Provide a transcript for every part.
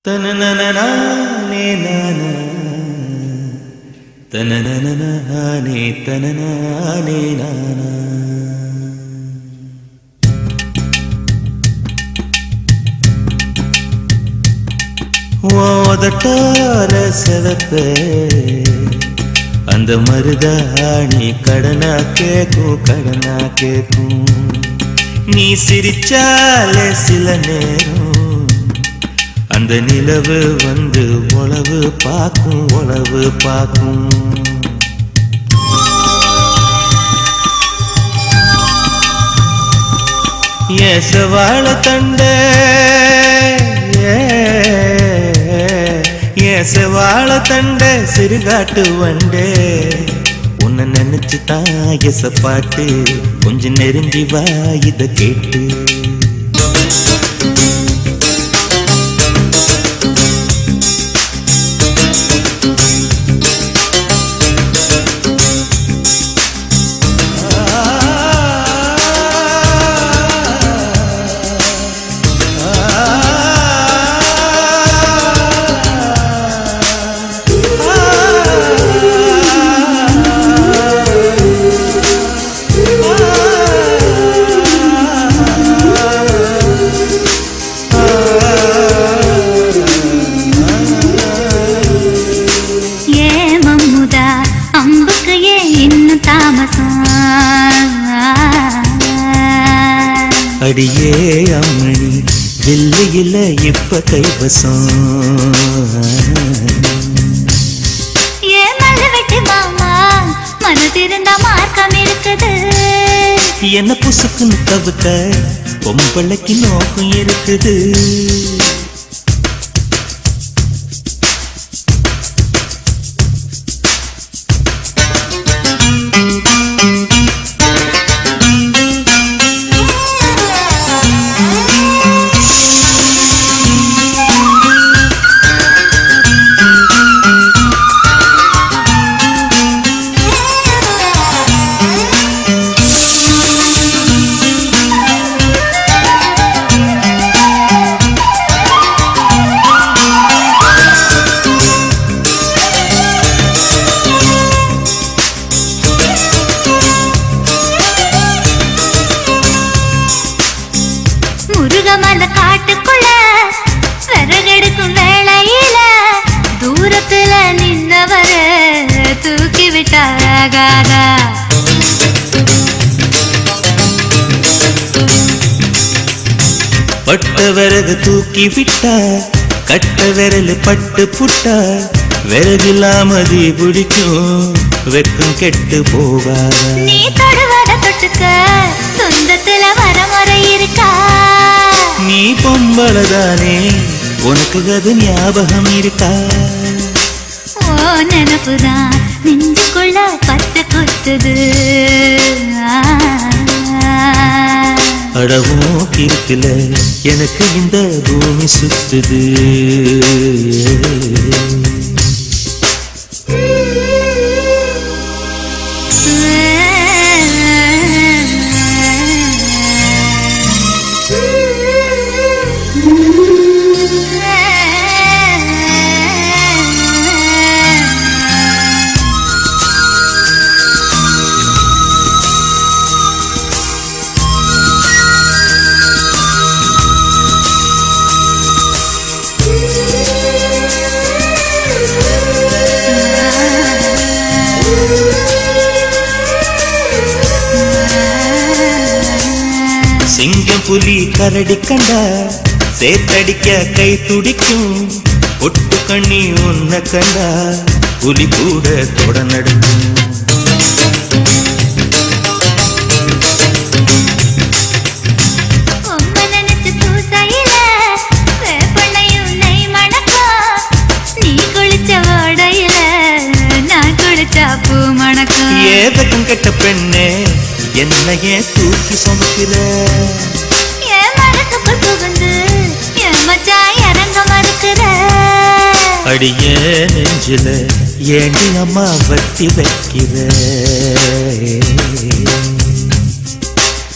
தனனனனானே நானா தனனனனானே தனனானே நானா ஓதட்டார செவப்ப அந்த மருதாணி கடனா கேக்கும் கடனா கேக்கும் நீ சிரிச்சாலே சில நேரம் அந்த நிலவு வந்து உளவு பார்க்கும் உளவு பார்க்கும் ஏசவாழ தண்ட ஏசவாழ தண்ட சிறுகாட்டு வண்டே உன்னை நினைச்சு தான் எச பாட்டு கொஞ்சம் நெருங்கி வா இத கேட்டு ஏ மம்முதா அம்புக்கு ஏன் இன்னும் தாமசம் அடியே அம்மணி வெள்ளியில இப்ப கைவசம் ஏ மல்ல வெட்டி மாமா மனதிருந்தா மார்க்கம் இருக்குது என்ன புசுக்குன்னு தவிர்க்க பொம்பளைக்கு நோக்கம் இருக்குது முருகமல காட்டுக்குள்ள விறகெடுக்கும் வேளையில தூரத்துல நின்னவர தூக்கி விட்டாகாதா பட்ட விறகு தூக்கி விட்டா கட்ட விரல் பட்டு புட்டா விறகில்லாம தீ பிடிக்கும் வெக்கம் கெட்டு போகாதா நீ தொடுவத தொட்டுக்க சொந்தத்துல வரமுறை இருக்கா நீ பொம்பளதானே உனக்கு அது ஞாபகம் இருக்கா ஓ நினப்புதான் நெஞ்சுக்குள்ள பத்து குத்துது ஆ. அடவும் கிருத்துல எனக்கு இந்த பூமி சுத்துது சிங்கம் புலி கரடி கண்டா சேத்தடிக்க கை துடிக்கும் ஒட்டு கண்ணி உன்னை கண்டா புலி கூட தொட நடக்கும் உம்மை நினைச்சு பூசையில வேப்பெண்ணையும் நெய் மணக்கும். நீ குளிச்ச ஓடையில நான் குளிச்சா பூ மணக்கும் ஏதகம் கெட்ட பெண்ணே என்னையே தூக்கி சுமக்கிற என் மனசுக்குள் புகுந்து என் மச்சான் இறங்க மறுக்கிற அடியே நெஞ்சில ஏண்டி அம்மா வட்டி வைக்கிற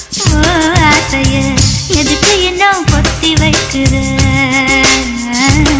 ஓ ஆசைய எதுக்கு இன்னும் பொத்தி வைக்கிற